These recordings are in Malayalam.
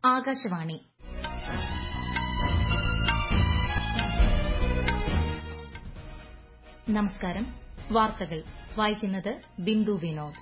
ആകാശവാണി നമസ്കാരം വാർത്തകൾ വായിക്കുന്നത് ബിന്ദു വിനോദ്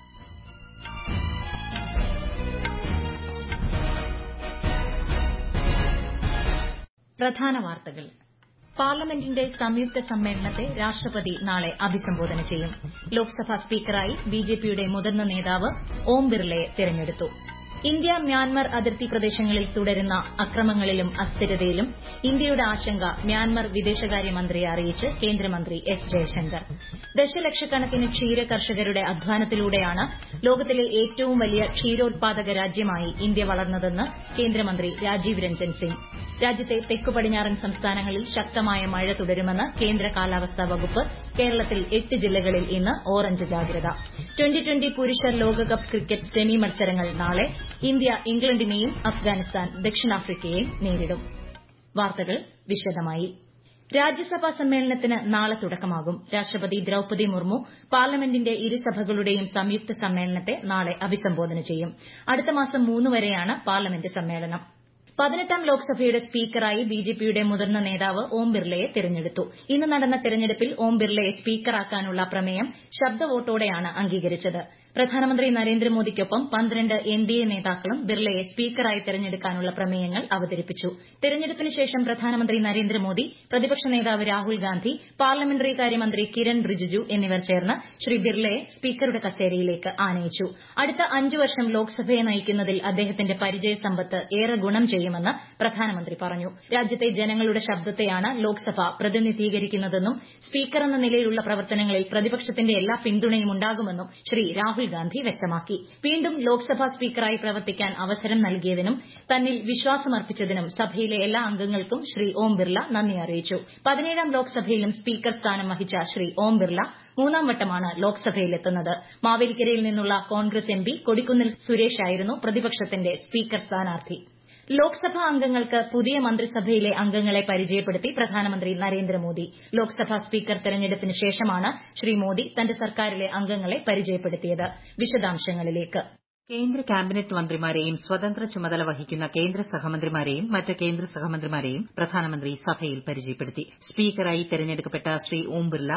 പ്രധാന വാർത്തകൾ പാർലമെന്റിന്റെ സംയുക്ത സമ്മേളനത്തെ രാഷ്ട്രപതി നാളെ അഭിസംബോധന ചെയ്യും ലോക്സഭാ സ്പീക്കറായി ബിജെപിയുടെ മുതിർന്ന നേതാവ് ഓം ബിർളയെ തെരഞ്ഞെടുത്തു ഇന്ത്യ മ്യാൻമർ അതിർത്തി പ്രദേശങ്ങളിൽ തുടരുന്ന അക്രമങ്ങളിലും അസ്ഥിരതയിലും ഇന്ത്യയുടെ ആശങ്ക മ്യാൻമർ വിദേശകാര്യമന്ത്രിയെ അറിയിച്ച് കേന്ദ്രമന്ത്രി എസ് ജയശങ്കർ ദശലക്ഷക്കണക്കിന് ക്ഷീര കർഷകരുടെ അധ്വാനത്തിലൂടെയാണ് ലോകത്തിലെ ഏറ്റവും വലിയ ക്ഷീരോത്പാദക രാജ്യമായി ഇന്ത്യ വളർന്നതെന്ന് കേന്ദ്രമന്ത്രി രാജീവ് രഞ്ജൻ സിംഗ് രാജ്യത്തെ തെക്കു പടിഞ്ഞാറൻ സംസ്ഥാനങ്ങളിൽ ശക്തമായ മഴ തുടരുമെന്ന് കേന്ദ്ര കാലാവസ്ഥാ വകുപ്പ് കേരളത്തിൽ എട്ട് ജില്ലകളിൽ ഇന്ന് ഓറഞ്ച് ജാഗ്രത ട്വന്റി ട്വന്റി പുരുഷ ലോകകപ്പ് ക്രിക്കറ്റ് സെമി മത്സരങ്ങൾ നാളെ ഇന്ത്യ ഇംഗ്ലണ്ടിനെയും അഫ്ഗാനിസ്ഥാൻ ദക്ഷിണാഫ്രിക്കയെയും നേരിടും വാർത്തകൾ വിശദമായി രാജ്യസഭാ സമ്മേളനത്തിന് നാളെ തുടക്കമാകും രാഷ്ട്രപതി ദ്രൌപതി മുർമു പാർലമെന്റിന്റെ ഇരുസഭകളുടെയും സംയുക്ത സമ്മേളനത്തെ നാളെ അഭിസംബോധന ചെയ്യും അടുത്ത മാസം മൂന്ന് വരെയാണ് പാർലമെന്റ് സമ്മേളനം പതിനെട്ടാം ലോക്സഭയുടെ സ്പീക്കറായി ബിജെപിയുടെ മുതിർന്ന നേതാവ് ഓം ബിർളയെ തെരഞ്ഞെടുത്തു ഇന്ന് നടന്ന തെരഞ്ഞെടുപ്പിൽ ഓം ബിർളയെ സ്പീക്കറാക്കാനുള്ള പ്രമേയം ശബ്ദവോട്ടോടെയാണ് അംഗീകരിച്ചത് പ്രധാനമന്ത്രി നരേന്ദ്രമോദിക്കൊപ്പം പന്ത്രണ്ട് എൻഡിഎ നേതാക്കളും ബിർളയെ സ്പീക്കറായി തെരഞ്ഞെടുക്കാനുള്ള പ്രമേയങ്ങൾ അവതരിപ്പിച്ചു തെരഞ്ഞെടുപ്പിന് ശേഷം പ്രധാനമന്ത്രി നരേന്ദ്രമോദി പ്രതിപക്ഷ നേതാവ് രാഹുൽ ഗാന്ധി പാർലമെന്ററി കാര്യമന്ത്രി കിരൺ റിജിജു എന്നിവർ ചേർന്ന് ശ്രീ ബിർളയെ സ്പീക്കറുടെ കസേരയിലേക്ക് ആനയിച്ചു അടുത്ത അഞ്ച് വർഷം ലോക്സഭയെ നയിക്കുന്നതിൽ അദ്ദേഹത്തിന്റെ പരിചയസമ്പത്ത് ഏറെ ഗുണം ചെയ്യുമെന്ന് പ്രധാനമന്ത്രി പറഞ്ഞു രാജ്യത്തെ ജനങ്ങളുടെ ശബ്ദത്തെയാണ് ലോക്സഭ പ്രതിനിധീകരിക്കുന്നതെന്നും സ്പീക്കർ എന്ന നിലയിലുള്ള പ്രവർത്തനങ്ങളിൽ പ്രതിപക്ഷത്തിന്റെ എല്ലാ പിന്തുണയും ഉണ്ടാകുമെന്നും ശ്രീ രാഹുൽ ഗാന്ധി വ്യക്തമാക്കി വീണ്ടും ലോക്സഭാ സ്പീക്കറായി പ്രവർത്തിക്കാൻ അവസരം നൽകിയതിനും തന്നിൽ വിശ്വാസമർപ്പിച്ചതിനും സഭയിലെ എല്ലാ അംഗങ്ങൾക്കും ശ്രീ ഓം ബിർള നന്ദി അറിയിച്ചു പതിനേഴാം ലോക്സഭയിലും സ്പീക്കർ സ്ഥാനം വഹിച്ച ശ്രീ ഓം ബിർള മൂന്നാം വട്ടമാണ് ലോക്സഭയിലെത്തുന്നത് മാവേലിക്കരയിൽ നിന്നുള്ള കോൺഗ്രസ് എംപി കൊടിക്കുന്നിൽ സുരേഷായിരുന്നു പ്രതിപക്ഷത്തിന്റെ സ്പീക്കർ സ്ഥാനാർത്ഥി ലോക്സഭാ അംഗങ്ങൾക്ക് പുതിയ മന്ത്രിസഭയിലെ അംഗങ്ങളെ പരിചയപ്പെടുത്തി പ്രധാനമന്ത്രി നരേന്ദ്രമോദി ലോക്സഭാ സ്പീക്കർ തെരഞ്ഞെടുപ്പിന് ശേഷമാണ് ശ്രീ മോദി തന്റെ സർക്കാരിലെ അംഗങ്ങളെ പരിചയപ്പെടുത്തിയത് വിശദാംശങ്ങളിലേക്ക് കേന്ദ്ര ക്യാബിനറ്റ് മന്ത്രിമാരെയും സ്വതന്ത്ര ചുമതല വഹിക്കുന്ന കേന്ദ്ര സഹമന്ത്രിമാരെയും മറ്റ് കേന്ദ്ര സഹമന്ത്രിമാരെയും പ്രധാനമന്ത്രി സഭയിൽ പരിചയപ്പെടുത്തി സ്പീക്കറായി തെരഞ്ഞെടുക്കപ്പെട്ട ശ്രീ ഓം ബിർള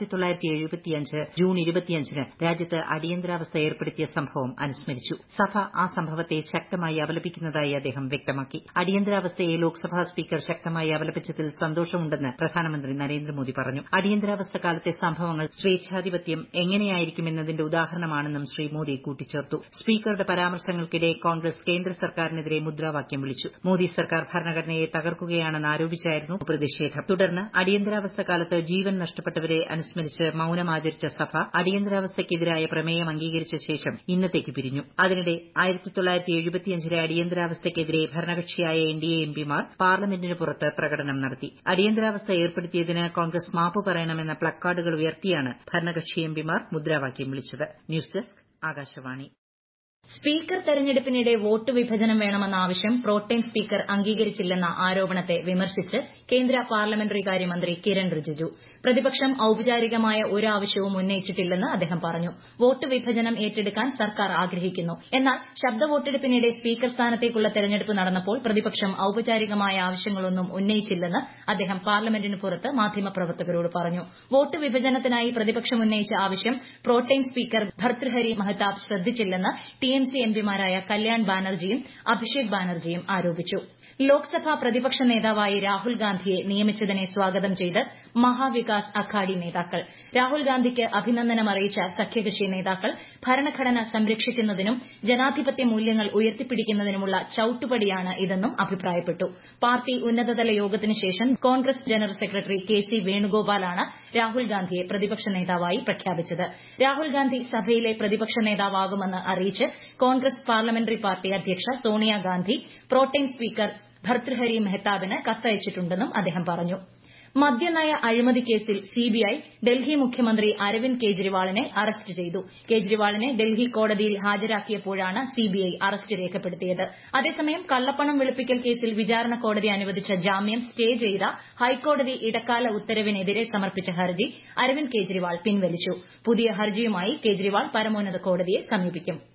ജൂൺ ന് രാജ്യത്ത് അടിയന്തരാവസ്ഥ ഏർപ്പെടുത്തിയ സംഭവം അനുസ്മരിച്ചു സഭ ആ സംഭവത്തെ ശക്തമായി അപലപിക്കുന്നതായി അദ്ദേഹം വ്യക്തമാക്കി അടിയന്തരാവസ്ഥയെ ലോക്സഭാ സ്പീക്കർ ശക്തമായി അപലപിച്ചതിൽ സന്തോഷമുണ്ടെന്ന് പ്രധാനമന്ത്രി നരേന്ദ്രമോദി പറഞ്ഞു അടിയന്തരാവസ്ഥ കാലത്തെ സംഭവങ്ങൾ സ്വേച്ഛാധിപത്യം എങ്ങനെയായിരിക്കുമെന്നതിന്റെ ഉദാഹരണമാണെന്നും ശ്രീ മോദി കൂട്ടിച്ചേർത്തു സ്പീക്കറുടെ പരാമർശങ്ങൾക്കിടെ കോൺഗ്രസ് കേന്ദ്ര സർക്കാരിനെതിരെ മുദ്രാവാക്യം വിളിച്ചു മോദി സർക്കാർ ഭരണഘടനയെ തകർക്കുകയാണെന്ന് ആരോപിച്ചായിരുന്നു പ്രതിഷേധം തുടർന്ന് അടിയന്തരാവസ്ഥ കാലത്ത് ജീവൻ നഷ്ടപ്പെട്ടവരെ അനുസ്മരിച്ച് മൌനമാചരിച്ച സഭ അടിയന്തരാവസ്ഥയ്ക്കെതിരായ പ്രമേയം അംഗീകരിച്ച ശേഷം ഇന്നത്തേക്ക് പിരിഞ്ഞു അതിനിടെ ലെ അടിയന്തരാവസ്ഥയ്ക്കെതിരെ ഭരണകക്ഷിയായ എൻഡിഎ എംപിമാർ പാർലമെന്റിന് പുറത്ത് പ്രകടനം നടത്തി അടിയന്തരാവസ്ഥ ഏർപ്പെടുത്തിയതിന് കോൺഗ്രസ് മാപ്പ് പറയണമെന്ന പ്ലക്കാർഡുകൾ ഉയർത്തിയാണ് ഭരണകക്ഷി എംപിമാർ മുദ്രാവാക്യം വിളിച്ചത് ന്യൂസ് ഡെസ്ക് ആകാശവാണി സ്പീക്കർ തെരഞ്ഞെടുപ്പിനിടെ വോട്ട് വിഭജനം വേണമെന്ന ആവശ്യം പ്രോട്ടേം സ്പീക്കർ അംഗീകരിച്ചില്ലെന്ന ആരോപണത്തെ വിമർശിച്ച് കേന്ദ്ര പാർലമെന്ററി കാര്യമന്ത്രി കിരൺ റിജിജു പ്രതിപക്ഷം ഔപചാരികമായ ഒരു ആവശ്യവും ഉന്നയിച്ചിട്ടില്ലെന്ന് അദ്ദേഹം പറഞ്ഞു വോട്ട് വിഭജനം ഏറ്റെടുക്കാൻ സർക്കാർ ആഗ്രഹിക്കുന്നു എന്നാൽ ശബ്ദ വോട്ടെടുപ്പിനിടെ സ്പീക്കർ സ്ഥാനത്തേക്കുള്ള തെരഞ്ഞെടുപ്പ് നടന്നപ്പോൾ പ്രതിപക്ഷം ഔപചാരികമായ ആവശ്യങ്ങളൊന്നും ഉന്നയിച്ചില്ലെന്ന് അദ്ദേഹം പാർലമെന്റിന് പുറത്ത് മാധ്യമപ്രവർത്തകരോട് പറഞ്ഞു വോട്ട് വിഭജനത്തിനായി പ്രതിപക്ഷം ഉന്നയിച്ച ആവശ്യം പ്രോട്ടേം സ്പീക്കർ ഭർതൃഹരി മഹതാബ് ശ്രദ്ധിച്ചില്ലെന്ന് ടിഎംസി എംപിമാരായ കല്യാൺ ബാനർജിയും അഭിഷേക് ബാനർജിയും ആരോപിച്ചു ലോക്സഭാ പ്രതിപക്ഷ നേതാവായി രാഹുൽ ഗാന്ധിയെ നിയമിച്ചതിനെ സ്വാഗതം ചെയ്ത് മഹാവികാസ് അഘാഡി നേതാക്കൾ രാഹുൽ ഗാന്ധിക്ക് അഭിനന്ദനം അറിയിച്ച സഖ്യകക്ഷി നേതാക്കൾ ഭരണഘടന സംരക്ഷിക്കുന്നതിനും ജനാധിപത്യ മൂല്യങ്ങൾ ഉയർത്തിപ്പിടിക്കുന്നതിനുമുള്ള ചൌട്ടുപടിയാണ് ഇതെന്നും അഭിപ്രായപ്പെട്ടു പാർട്ടി ഉന്നതതല യോഗത്തിന് ശേഷം Congress general secretary K C വേണുഗോപാലാണ് രാഹുൽ ഗാന്ധിയെ പ്രതിപക്ഷ നേതാവായി പ്രഖ്യാപിച്ചത് രാഹുൽ ഗാന്ധി സഭയിലെ പ്രതിപക്ഷ നേതാവാകുമെന്ന് അറിയിച്ച് കോൺഗ്രസ് പാർലമെന്ററി പാർട്ടി അധ്യക്ഷ സോണിയാഗാന്ധി പ്രോട്ടേം സ്പീക്കർ ഭർതൃഹരി മെഹ്താബിന് കത്തയച്ചിട്ടുണ്ടെന്നും അദ്ദേഹം പറഞ്ഞു മദ്യനയ അഴിമതി കേസിൽ സിബിഐ ഡൽഹി മുഖ്യമന്ത്രി അരവിന്ദ് കെജ്രിവാളിനെ അറസ്റ്റ് ചെയ്തു കെജ്രിവാളിനെ ഡൽഹി കോടതിയിൽ ഹാജരാക്കിയപ്പോഴാണ് സിബിഐ അറസ്റ്റ് രേഖപ്പെടുത്തിയത് അതേസമയം കള്ളപ്പണം വെളുപ്പിക്കൽ കേസിൽ വിചാരണ കോടതി അനുവദിച്ച ജാമ്യം സ്റ്റേ ചെയ്ത ഹൈക്കോടതി ഇടക്കാല ഉത്തരവിനെതിരെ സമർപ്പിച്ച ഹർജി അരവിന്ദ് കെജ്രിവാൾ പിൻവലിച്ചു പുതിയ ഹർജിയുമായി കെജ്രിവാൾ പരമോന്നത കോടതിയെ സമീപിക്കും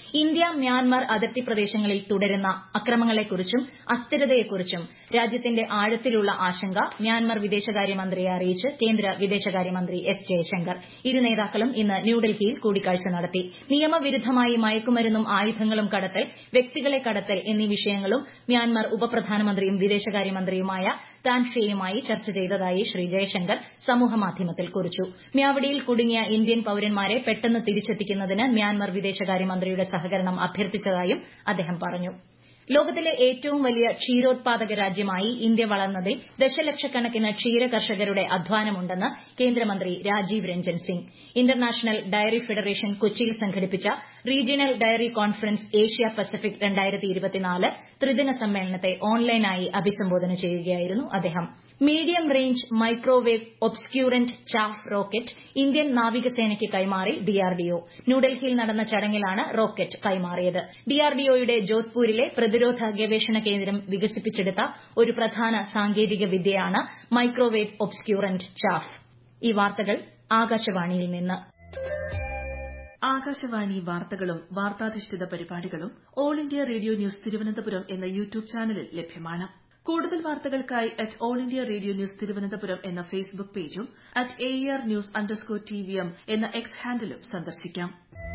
ഇന്ത്യ മ്യാൻമർ അതിർത്തി പ്രദേശങ്ങളിൽ തുടരുന്ന അക്രമങ്ങളെക്കുറിച്ചും അസ്ഥിരതയെക്കുറിച്ചും രാജ്യത്തിന്റെ ആഴത്തിലുള്ള ആശങ്ക മ്യാൻമർ വിദേശകാര്യമന്ത്രിയെ അറിയിച്ച് കേന്ദ്ര വിദേശകാര്യമന്ത്രി എസ് ജയശങ്കർ ഇരു നേതാക്കളും ഇന്ന് ന്യൂഡൽഹിയിൽ കൂടിക്കാഴ്ച നടത്തി നിയമവിരുദ്ധമായി മയക്കുമരുന്നും ആയുധങ്ങളും കടത്തൽ വ്യക്തികളെ കടത്തൽ എന്നീ വിഷയങ്ങളും മ്യാൻമർ ഉപപ്രധാനമന്ത്രിയും വിദേശകാര്യമന്ത്രിയുമായ താൻ ഷേയുമായി ചർച്ച ചെയ്തതായി ശ്രീ ജയശങ്കർ സമൂഹമാധ്യമത്തിൽ കുറിച്ചു മ്യാവടിയിൽ കുടുങ്ങിയ ഇന്ത്യൻ പൌരന്മാരെ പെട്ടെന്ന് തിരിച്ചെത്തിക്കുന്നതിന് മ്യാൻമർ വിദേശകാര്യമന്ത്രിയുടെ സഹകരണം അഭ്യർത്ഥിച്ചതായും അദ്ദേഹം പറഞ്ഞു ലോകത്തിലെ ഏറ്റവും വലിയ ക്ഷീരോത്പാദക രാജ്യമായി ഇന്ത്യ വളർന്നതിൽ ദശലക്ഷക്കണക്കിന് ക്ഷീര കർഷകരുടെ അധ്വാനമുണ്ടെന്ന് കേന്ദ്രമന്ത്രി Rajiv Ranjan Singh international dairy federation കൊച്ചിയിൽ സംഘടിപ്പിച്ച regional dairy conference Asia Pacific ത്രിദിന സമ്മേളനത്തെ ഓൺലൈനായി അഭിസംബോധന ചെയ്യുകയായിരുന്നു അദ്ദേഹം medium range microwave obscurant chaff rocket Indian നാവികസേനയ്ക്ക് കൈമാറി ഡിആർഡിഒ ന്യൂഡൽഹിയിൽ നടന്ന ചടങ്ങിലാണ് റോക്കറ്റ് കൈമാറിയത് ഡിആർഡിഒയുടെ ജോധ്പൂരിലെ പ്രതിരോധ ഗവേഷണ കേന്ദ്രം വികസിപ്പിച്ചെടുത്ത ഒരു പ്രധാന സാങ്കേതിക വിദ്യയാണ് മൈക്രോവേവ് ഒബ്സ്ക്യൂറന്റ് ചാഫ് ഈ വാർത്തകൾ ആകാശവാണിയിൽ നിന്ന് ആകാശവാണി വാർത്തകളും വാർത്താധിഷ്ഠിത പരിപാടികളും all India radio news Thiruvananthapuram എന്ന യൂട്യൂബ് ചാനലിൽ ലഭ്യമാണ് കൂടുതൽ വാർത്തകൾക്കായി at all India radio news Thiruvananthapuram എന്ന ഫേസ്ബുക്ക് പേജും at A R news underscore T V M എന്ന എക്സ് ഹാൻഡിലും സന്ദർശിക്കാം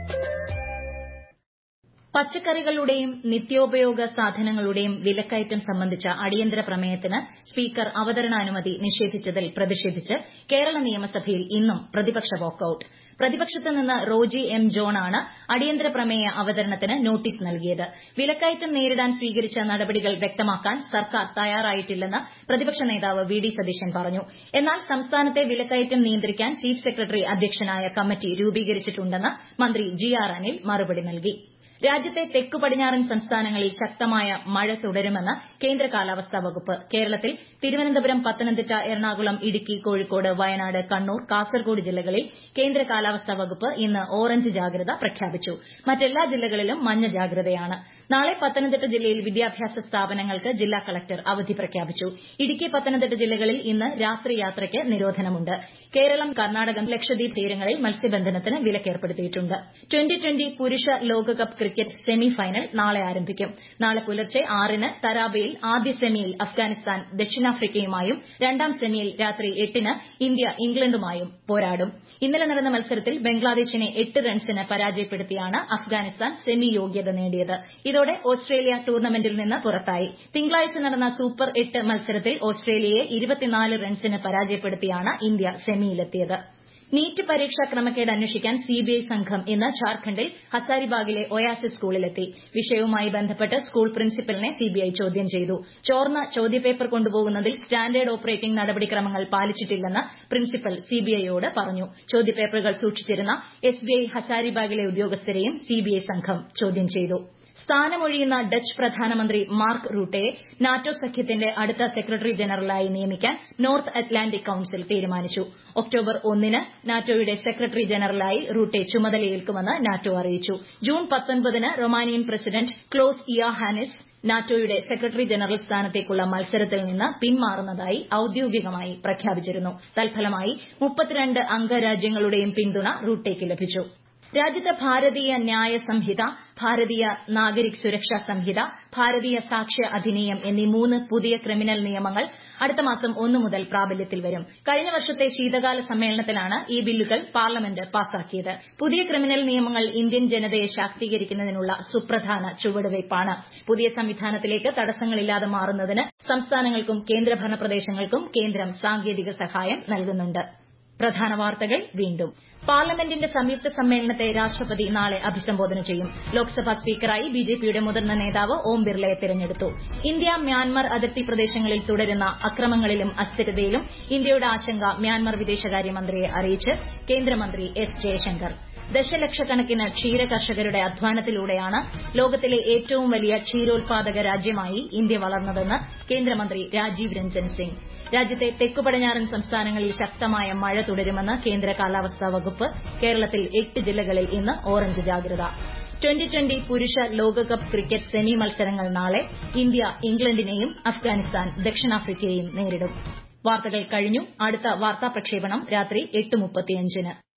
പച്ചക്കറികളുടെയും നിത്യോപയോഗ സാധനങ്ങളുടെയും വിലക്കയറ്റം സംബന്ധിച്ച അടിയന്തര പ്രമേയത്തിന് സ്പീക്കർ അവതരണാനുമതി നിഷേധിച്ചതിൽ പ്രതിഷേധിച്ച് കേരള നിയമസഭയിൽ ഇന്നും പ്രതിപക്ഷ വാക്കൌട്ട് പ്രതിപക്ഷത്ത് നിന്ന് റോജി എം ജോണാണ് അടിയന്തര പ്രമേയ അവതരണത്തിന് നോട്ടീസ് നൽകിയത് വിലക്കയറ്റം നേരിടാൻ സ്വീകരിച്ച നടപടികൾ വ്യക്തമാക്കാൻ സർക്കാർ തയ്യാറായിട്ടില്ലെന്ന് പ്രതിപക്ഷ നേതാവ് വി ഡി സതീശൻ പറഞ്ഞു എന്നാൽ സംസ്ഥാനത്തെ വിലക്കയറ്റം നിയന്ത്രിക്കാൻ ചീഫ് സെക്രട്ടറി അധ്യക്ഷനായ കമ്മിറ്റി രൂപീകരിച്ചിട്ടുണ്ടെന്ന് മന്ത്രി ജി ആർ അനിൽ മറുപടി നൽകി രാജ്യത്തെ തെക്കു പടിഞ്ഞാറൻ സംസ്ഥാനങ്ങളിൽ ശക്തമായ മഴ തുടരുമെന്ന് കേന്ദ്ര കാലാവസ്ഥാ വകുപ്പ് കേരളത്തിൽ തിരുവനന്തപുരം പത്തനംതിട്ട എറണാകുളം ഇടുക്കി കോഴിക്കോട് വയനാട് കണ്ണൂർ കാസർഗോഡ് ജില്ലകളിൽ കേന്ദ്ര കാലാവസ്ഥാ വകുപ്പ് ഇന്ന് ഓറഞ്ച് ജാഗ്രത പ്രഖ്യാപിച്ചു മറ്റെല്ലാ ജില്ലകളിലും മഞ്ഞ ജാഗ്രതയാണ് നാളെ പത്തനംതിട്ട ജില്ലയിൽ വിദ്യാഭ്യാസ സ്ഥാപനങ്ങൾക്ക് ജില്ലാ കളക്ടർ അവധി പ്രഖ്യാപിച്ചു ഇടുക്കി പത്തനംതിട്ട ജില്ലകളിൽ ഇന്ന് രാത്രി യാത്രയ്ക്ക് നിരോധനമുണ്ട് കേരളം കർണാടകം ലക്ഷദ്വീപ് തീരങ്ങളിൽ മത്സ്യബന്ധനത്തിന് വിലക്കേർപ്പെടുത്തിയിട്ടുണ്ട് ട്വന്റി ട്വന്റി പുരുഷ ലോകകപ്പ് ക്രിക്കറ്റ് സെമി ഫൈനൽ നാളെ ആരംഭിക്കും നാളെ പുലർച്ചെ ആറിന് തരാബയിൽ ആദ്യ സെമിയിൽ അഫ്ഗാനിസ്ഥാൻ ദക്ഷിണാഫ്രിക്കയുമായും രണ്ടാം സെമിയിൽ രാത്രി എട്ടിന് ഇന്ത്യ ഇംഗ്ലണ്ടുമായും പോരാടും ഇന്നലെ നടന്ന മത്സരത്തിൽ ബംഗ്ലാദേശിനെ എട്ട് റൺസിന് പരാജയപ്പെടുത്തിയാണ് അഫ്ഗാനിസ്ഥാൻ സെമി യോഗ്യത നേടിയത് ഇതോടെ ഓസ്ട്രേലിയ ടൂർണമെന്റിൽ നിന്ന് പുറത്തായി തിങ്കളാഴ്ച നടന്ന സൂപ്പർ എട്ട് മത്സരത്തിൽ ഓസ്ട്രേലിയയെ ഇരുപത്തിനാല് റൺസിന് പരാജയപ്പെടുത്തിയാണ് ഇന്ത്യ സെമിയിലെത്തിയത് നീറ്റ് പരീക്ഷാ ക്രമക്കേട് അന്വേഷിക്കാൻ സിബിഐ സംഘം ഇന്ന് ഝാർഖണ്ഡിൽ ഹസാരിബാഗിലെ ഒയാസിസ് സ്കൂളിലെത്തി വിഷയവുമായി ബന്ധപ്പെട്ട് സ്കൂൾ പ്രിൻസിപ്പലിനെ സിബിഐ ചോദ്യം ചെയ്തു ചോർന്ന ചോദ്യപേപ്പർ കൊണ്ടുപോകുന്നതിൽ സ്റ്റാൻഡേർഡ് ഓപ്പറേറ്റിംഗ് നടപടിക്രമങ്ങൾ പാലിച്ചിട്ടില്ലെന്ന് പ്രിൻസിപ്പൽ സിബിഐയോട് പറഞ്ഞു ചോദ്യപേപ്പറുകൾ സൂക്ഷിച്ചിരുന്ന എസ്ബിഐ ഹസാരിബാഗിലെ ഉദ്യോഗസ്ഥരെയും സിബിഐ സംഘം ചോദ്യം ചെയ്തു സ്ഥാനമൊഴിയുന്ന ഡച്ച് പ്രധാനമന്ത്രി മാർക്ക് റൂട്ടെയെ നാറ്റോ സഖ്യത്തിന്റെ അടുത്ത സെക്രട്ടറി ജനറലായി നിയമിക്കാൻ നോർത്ത് അറ്റ്ലാന്റിക് കൌൺസിൽ തീരുമാനിച്ചു ഒക്ടോബർ ഒന്നിന് നാറ്റോയുടെ സെക്രട്ടറി ജനറലായി റൂട്ടെ ചുമതലയേൽക്കുമെന്ന് നാറ്റോ അറിയിച്ചു ജൂൺ പത്തൊൻപതിന് റൊമാനിയൻ പ്രസിഡന്റ് ക്ലോസ് ഇയാഹാനിസ് നാറ്റോയുടെ സെക്രട്ടറി ജനറൽ സ്ഥാനത്തേക്കുള്ള മത്സരത്തിൽ നിന്ന് പിന്മാറുന്നതായി ഔദ്യോഗികമായി പ്രഖ്യാപിച്ചിരുന്നു തൽഫലമായി മുപ്പത്തിരണ്ട് അംഗരാജ്യങ്ങളുടെയും പിന്തുണ റൂട്ടേക്ക് ലഭിച്ചു രാജ്യത്ത് ഭാരതീയ ന്യായ സംഹിത ഭാരതീയ നാഗരിക് സുരക്ഷാ സംഹിത ഭാരതീയ സാക്ഷ്യ അധിനിയം എന്നീ മൂന്ന് പുതിയ ക്രിമിനൽ നിയമങ്ങൾ അടുത്ത മാസം ഒന്നു മുതൽ പ്രാബല്യത്തിൽ വരും കഴിഞ്ഞ വർഷത്തെ ശീതകാല സമ്മേളനത്തിലാണ് ഈ ബില്ലുകൾ പാർലമെന്റ് പാസാക്കിയത് പുതിയ ക്രിമിനൽ നിയമങ്ങൾ ഇന്ത്യൻ ജനതയെ ശാക്തീകരിക്കുന്നതിനുള്ള സുപ്രധാന ചുവടുവയ്പ്പാണ് പുതിയ സംവിധാനത്തിലേക്ക് തടസ്സങ്ങളില്ലാതെ മാറുന്നതിന് സംസ്ഥാനങ്ങൾക്കും കേന്ദ്രഭരണ പ്രദേശങ്ങൾക്കും കേന്ദ്രം സാങ്കേതിക സഹായം നൽകുന്നുണ്ട് പ്രധാന വാർത്തകൾ വീണ്ടും പാർലമെന്റിന്റെ സംയുക്ത സമ്മേളനത്തെ രാഷ്ട്രപതി നാളെ അഭിസംബോധന ചെയ്യും ലോക്സഭാ സ്പീക്കറായി ബിജെപിയുടെ മുതിർന്ന നേതാവ് ഓം ബിർളയെ തെരഞ്ഞെടുത്തു ഇന്ത്യ മ്യാൻമർ അതിർത്തി പ്രദേശങ്ങളിൽ തുടരുന്ന അക്രമങ്ങളിലും അസ്ഥിരതയിലും ഇന്ത്യയുടെ ആശങ്ക മ്യാൻമർ വിദേശകാര്യമന്ത്രിയെ അറിയിച്ച് കേന്ദ്രമന്ത്രി എസ് ജയശങ്കർ ദശലക്ഷക്കണക്കിന് ക്ഷീര കർഷകരുടെ അധ്വാനത്തിലൂടെയാണ് ലോകത്തിലെ ഏറ്റവും വലിയ ക്ഷീരോത്പാദക രാജ്യമായി ഇന്ത്യ വളർന്നതെന്ന് കേന്ദ്രമന്ത്രി രാജീവ് രഞ്ജൻ സിംഗ് രാജ്യത്തെ തെക്കു പടിഞ്ഞാറൻ സംസ്ഥാനങ്ങളിൽ ശക്തമായ മഴ തുടരുമെന്ന് കേന്ദ്ര കാലാവസ്ഥാ വകുപ്പ് കേരളത്തിൽ എട്ട് ജില്ലകളിൽ ഇന്ന് ഓറഞ്ച് ജാഗ്രത ട്വന്റി ട്വന്റി പുരുഷ ലോകകപ്പ് ക്രിക്കറ്റ് സെമി മത്സരങ്ങൾ നാളെ ഇന്ത്യ ഇംഗ്ലണ്ടിനെയും അഫ്ഗാനിസ്ഥാൻ ദക്ഷിണാഫ്രിക്കയെയും നേരിടും വാർത്തകൾ കഴിഞ്ഞു അടുത്ത വാർത്താ പ്രക്ഷേപണം രാത്രി എട്ട് മുപ്പത്തിയഞ്ചിന്